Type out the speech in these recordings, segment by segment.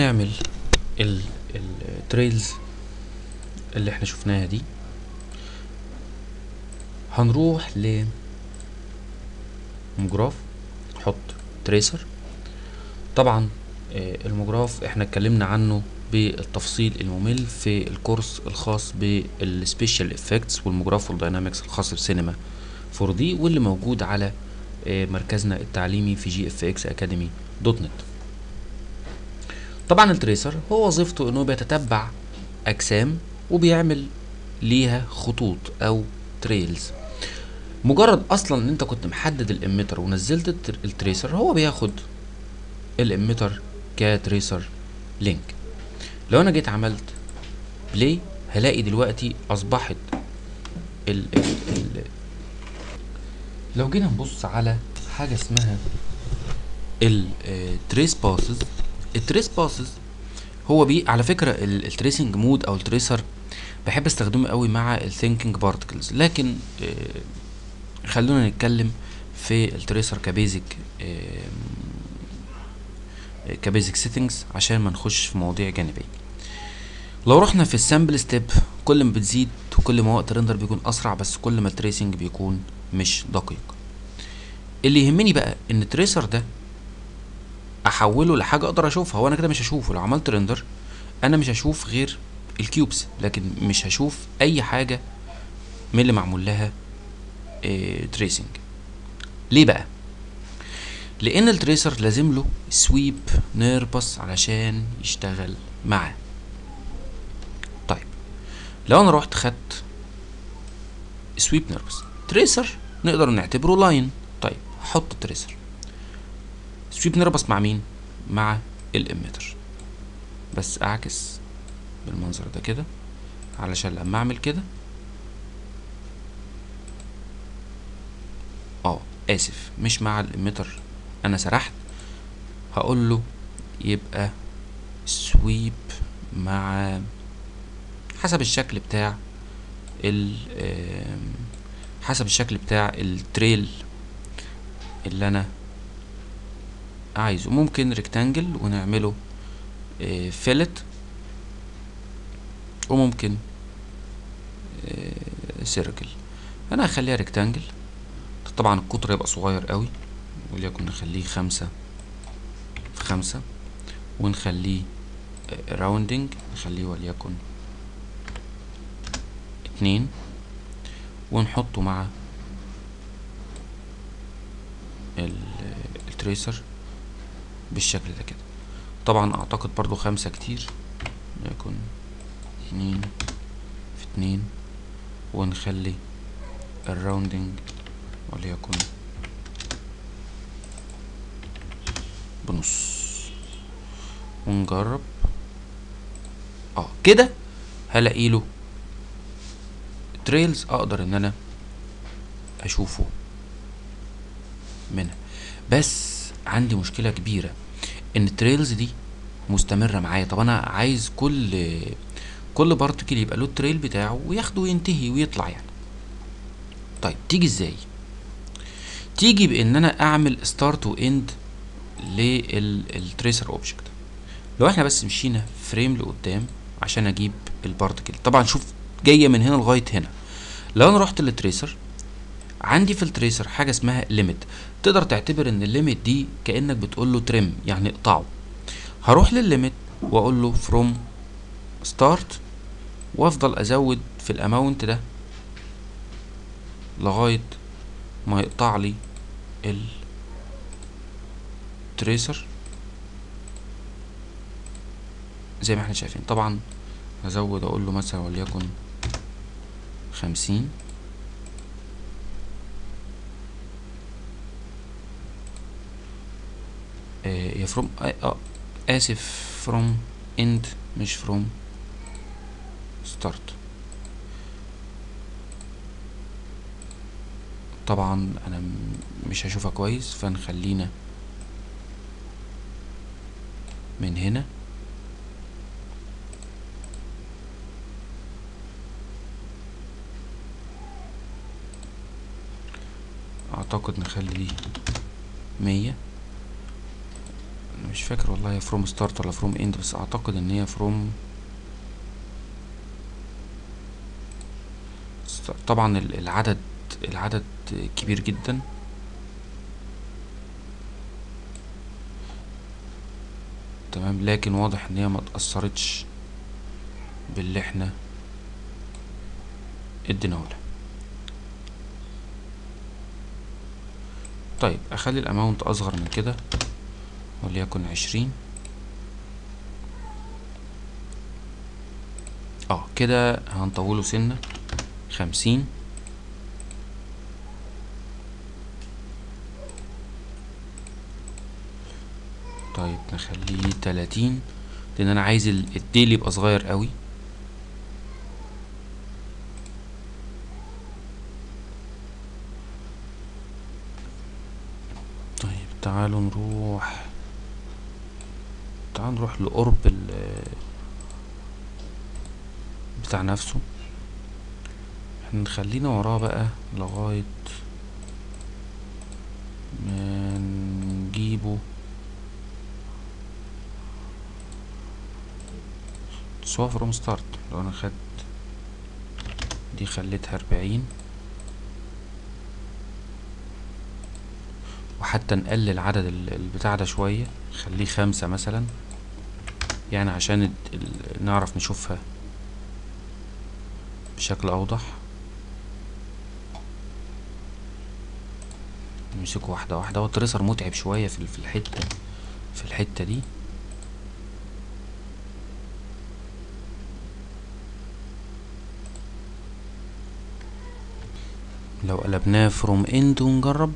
نعمل التريلز اللي احنا شفناها دي هنروح ل مجراف نحط تريسر طبعا آه، المجراف احنا اتكلمنا عنه بالتفصيل الممل في الكورس الخاص بالسبيشال افكتس والمجراف والداينامكس الخاص بالسينما 4 دي واللي موجود على آه، مركزنا التعليمي في جي اف اكس اكاديمي دوت نت طبعا التريسر هو وظيفته انه بيتتبع اجسام وبيعمل ليها خطوط او تريلز مجرد اصلا ان انت كنت محدد الاميتر ونزلت التر- التريسر هو بياخد الاميتر كتريسر لينك لو انا جيت عملت بلاي هلاقي دلوقتي اصبحت ال ال ال لو جينا نبص على حاجه اسمها التريس باسز التريس باسز هو بي على فكره التريسنج مود او التريسر بحب استخدمه قوي مع الثينكينج بارتكلز لكن آه، خلونا نتكلم في التريسر كبيزك كبيزك سيتنجز عشان ما نخش في مواضيع جانبيه لو رحنا في السامبل ستيب كل ما بتزيد وكل ما وقت الريندر بيكون اسرع بس كل ما التريسنج بيكون مش دقيق اللي يهمني بقى ان التريسر ده احوله لحاجه اقدر اشوفها هو انا كده مش هشوفه لو عملت ريندر انا مش هشوف غير الكيوبس لكن مش هشوف اي حاجه من اللي معمول لها تريسنج ليه بقى لان التريسر لازم له سويب نيربس علشان يشتغل معاه طيب لو انا رحت خدت سويب نيربس تريسر نقدر نعتبره لاين طيب هحط تريسر سويب نيربس مع مين مع الاميتر بس اعكس بالمنظر ده كده علشان لما اعمل كده اه اسف مش مع الاميتر انا سرحت هقول له يبقى سويب مع حسب الشكل بتاع ال آم، حسب الشكل بتاع التريل اللي انا عايزه ممكن ريكتانجل ونعمله فيلت وممكن سيركل انا هخليها ريكتانجل طبعا القطر يبقى صغير قوي وليكن نخليه خمسة في خمسة ونخليه راوندنج نخليه وليكن اتنين ونحطه مع ال- التريسر بالشكل ده كده طبعا اعتقد برضو خمسة كتير يكون اتنين في اتنين ونخلي الراوندنج وليكن بنص ونجرب اه كده هلاقي له تريلز اقدر ان انا اشوفه منها بس عندي مشكلة كبيرة ان التريلز دي مستمرة معايا طب انا عايز كل كل بارتكل يبقى له التريل بتاعه وياخده وينتهي ويطلع يعني طيب تيجي ازاي تيجي بان انا اعمل ستارت واند للتريسر اوبجكت لو احنا بس مشينا فريم لقدام عشان اجيب البارتكل طبعا شوف جايه من هنا لغايه هنا لو انا رحت للتريسر عندي في التريسر حاجه اسمها ليميت تقدر تعتبر ان الليميت دي كانك بتقول له تريم يعني اقطعه هروح للليميت واقول له فروم ستارت وافضل ازود في الاماونت ده لغايه ما يقطع لي التريسر زي ما احنا شايفين طبعا هزود اقول له مثلا وليكن خمسين آه يا فروم آه آه اسف فروم اند مش فروم ستارت طبعا انا م- مش هشوفها كويس فنخلينا من هنا اعتقد نخلي دي مية مش فاكر والله فروم ستارت ولا فروم اند بس اعتقد ان هي فروم طبعا ال- العدد العدد كبير جدا تمام لكن واضح ان هي ما اتأثرتش باللي احنا اديناهولها طيب اخلي الاماونت اصغر من كده وليكن عشرين اه كده هنطوله سنة خمسين طيب نخليه تلاتين لان انا عايز ال- الديل يبقى صغير قوي طيب تعالوا نروح تعالوا نروح لقرب ال بتاع نفسه احنا نخلينا وراه بقى لغاية ما نجيبه سوا فروم ستارت لو انا خدت دي خليتها اربعين وحتى نقلل عدد ال- البتاع ده شوية خليه خمسة مثلا يعني عشان ال- ال- نعرف نشوفها بشكل أوضح نمسكه واحدة واحدة هو التريسر متعب شوية في ال- في الحتة في الحتة دي لو قلبناه فروم اند ونجرب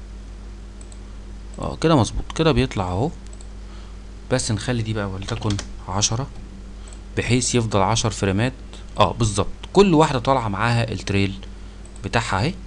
اه كده مظبوط كده بيطلع اهو بس نخلي دي بقى ولتكن عشرة بحيث يفضل عشر فريمات اه بالظبط كل واحدة طالعة معاها التريل بتاعها اهي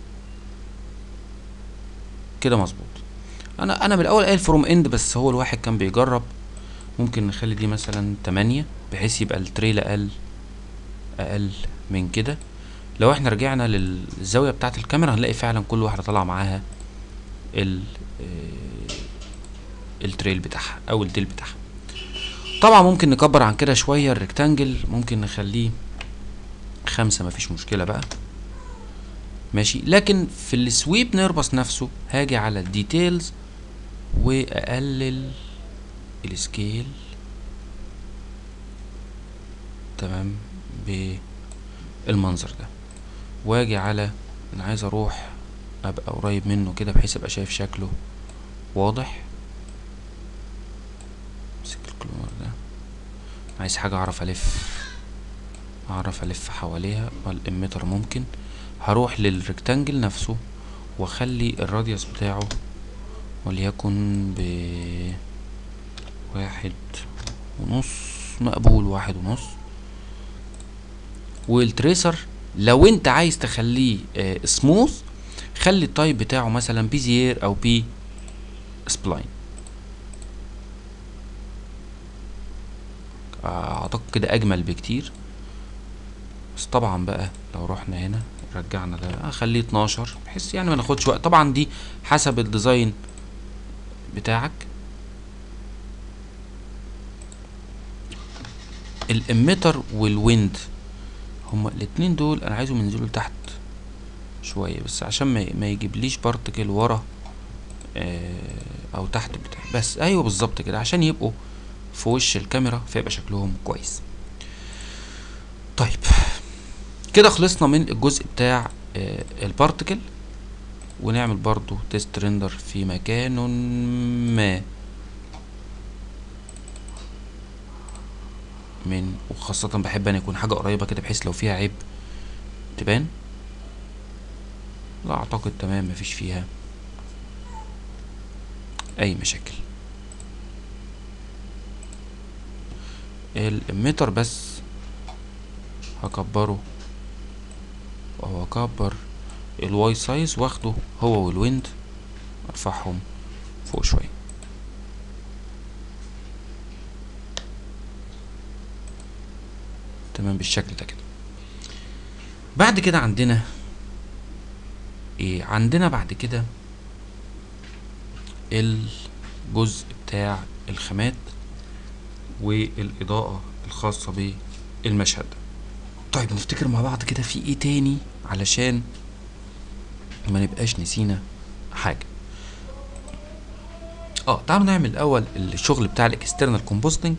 كده مظبوط انا انا من الاول قايل فروم اند بس هو الواحد كان بيجرب ممكن نخلي دي مثلا تمانية بحيث يبقى التريل اقل اقل من كده لو احنا رجعنا للزاوية بتاعة الكاميرا هنلاقي فعلا كل واحدة طالعة معاها ال آه، التريل بتاعها او الديل بتاعها طبعا ممكن نكبر عن كده شوية الريكتانجل ممكن نخليه خمسة مفيش مشكلة بقى ماشي لكن في السويب نربص نفسه هاجي على الديتيلز واقلل السكيل تمام بالمنظر ده واجي على انا عايز اروح ابقى قريب منه كده بحيث ابقى شايف شكله واضح امسك الكلونر ده عايز حاجة اعرف الف اعرف الف حواليها الاميتر ممكن هروح للريكتانجل نفسه واخلي الراديوس بتاعه وليكن ب واحد ونص مقبول واحد ونص والتريسر لو انت عايز تخليه آه سموث خلي التايب بتاعه مثلا بيزير او بي سبلاين اعتقد كده اجمل بكتير بس طبعا بقى لو رحنا هنا رجعنا ده اخليه 12 بحيث يعني ما ناخدش وقت طبعا دي حسب الديزاين بتاعك الاميتر والويند هما الاتنين دول انا عايزهم ينزلوا لتحت شوية بس عشان ما, ما يجيبليش بارتكل ورا آه او تحت بتاع بس ايوه بالظبط كده عشان يبقوا في وش الكاميرا فيبقى شكلهم كويس طيب كده خلصنا من الجزء بتاع آه البارتكل ونعمل برضو تيست ريندر في مكان ما من وخاصة بحب ان يكون حاجة قريبة كده بحيث لو فيها عيب تبان لا اعتقد تمام مفيش فيها اي مشاكل الاميتر بس هكبره وهو اكبر الواي سايز واخده هو والويند ارفعهم فوق شويه تمام بالشكل ده كده بعد كده عندنا ايه عندنا بعد كده الجزء بتاع الخامات والاضاءة الخاصة بالمشهد طيب نفتكر مع بعض كده في ايه تاني علشان ما نبقاش نسينا حاجة اه تعالوا نعمل الاول الشغل بتاع الاكسترنال كومبوستنج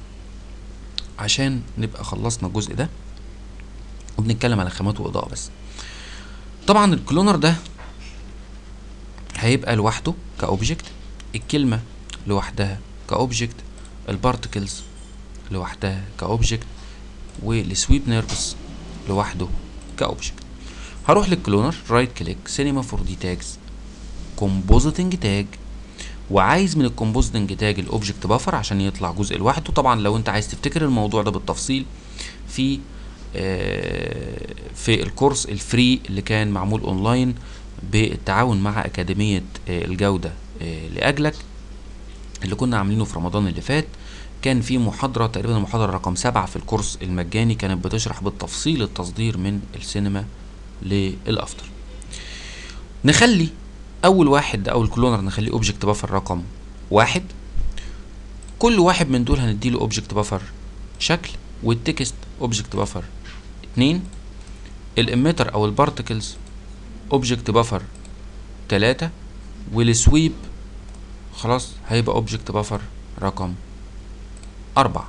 عشان نبقى خلصنا الجزء ده وبنتكلم على خامات واضاءة بس طبعا الكلونر ده هيبقى لوحده كاوبجكت الكلمة لوحدها كاوبجكت البارتكلز لوحدها كاوبجكت والسويب نيرفس لوحده كاوبجكت هروح للكلونر رايت كليك سينما 4 دي تاجز كومبوزيتنج تاج وعايز من الكومبوزيتنج تاج الاوبجكت بافر عشان يطلع جزء لوحده طبعا لو انت عايز تفتكر الموضوع ده بالتفصيل في آه في الكورس الفري اللي كان معمول اونلاين بالتعاون مع اكاديميه آه الجوده آه لاجلك اللي كنا عاملينه في رمضان اللي فات كان في محاضرة تقريبا المحاضرة رقم سبعة في الكورس المجاني كانت بتشرح بالتفصيل التصدير من السينما للافتر نخلي اول واحد او الكلونر نخليه اوبجكت بافر رقم واحد كل واحد من دول هنديله اوبجكت بافر شكل والتكست اوبجكت بافر اتنين الاميتر او البارتكلز اوبجكت بافر تلاتة والسويب خلاص هيبقى اوبجكت بافر رقم أربعة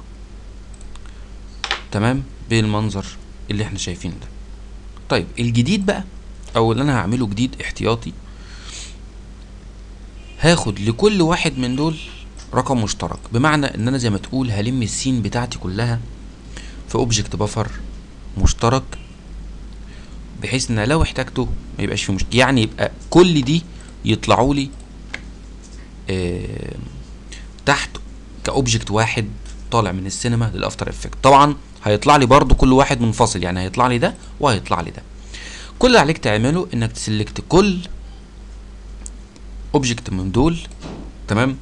تمام بالمنظر اللي احنا شايفينه ده طيب الجديد بقى او اللي انا هعمله جديد احتياطي هاخد لكل واحد من دول رقم مشترك بمعنى ان انا زي ما تقول هلم السين بتاعتي كلها في اوبجكت بفر مشترك بحيث ان لو احتاجته ما يبقاش فيه مشكله يعني يبقى كل دي يطلعوا لي آه تحت كاوبجكت واحد طالع من السينما للافتر افكت طبعا هيطلع لي برضو كل واحد منفصل يعني هيطلع لي ده وهيطلع لي ده كل اللي عليك تعمله انك تسلكت كل اوبجكت من دول تمام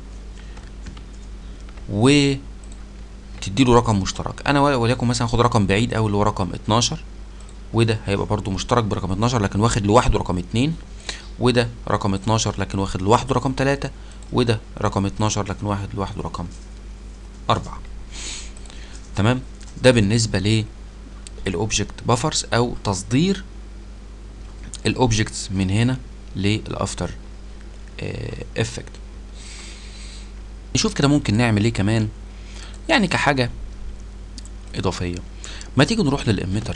و تديله رقم مشترك انا وليكن مثلا اخد رقم بعيد اوي اللي هو رقم 12 وده هيبقى برضو مشترك برقم 12 لكن واخد لوحده رقم 2 وده رقم 12 لكن واخد لوحده رقم 3 وده رقم 12 لكن واخد لوحده رقم 4 تمام ده بالنسبه للاوبجكت بافرز او تصدير الاوبجكتس من هنا للافتر افكت نشوف كده ممكن نعمل ايه كمان يعني كحاجه اضافيه ما تيجي نروح للاميتر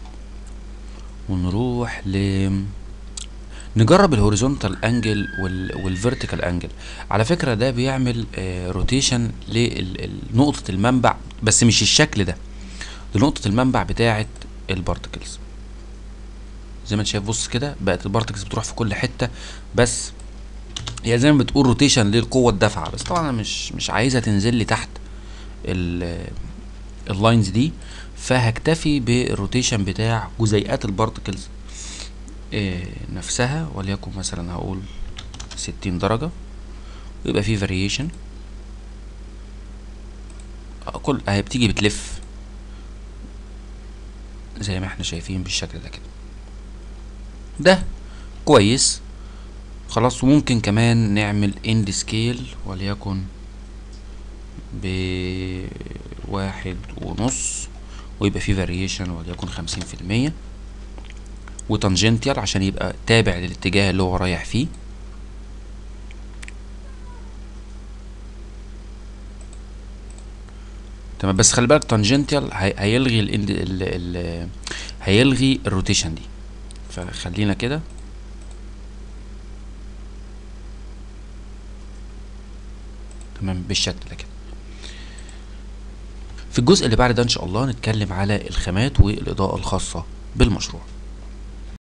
ونروح ل نجرب الهوريزونتال انجل والفيرتيكال انجل على فكره ده بيعمل روتيشن لنقطه المنبع بس مش الشكل ده لنقطه المنبع بتاعه البارتكلز زي ما انت شايف بص كده بقت البارتكلز بتروح في كل حته بس هي زي ما بتقول روتيشن للقوه الدافعه بس طبعا انا مش مش عايزها تنزل لي تحت اللاينز دي فهكتفي بالروتيشن بتاع جزيئات البارتكلز إيه نفسها وليكن مثلا هقول ستين درجة ويبقى فيه فاريشن كل اهي بتيجي بتلف زي ما احنا شايفين بالشكل ده كده ده كويس خلاص وممكن كمان نعمل اند سكيل وليكن بواحد ونص ويبقى فيه فاريشن وليكن خمسين في المية وتانجنتيال عشان يبقى تابع للاتجاه اللي هو رايح فيه تمام بس خلي بالك تانجنتيال هيلغي ال ال ال هيلغي الروتيشن دي فخلينا كده تمام بالشكل ده كده في الجزء اللي بعد ده ان شاء الله نتكلم على الخامات والاضاءه الخاصه بالمشروع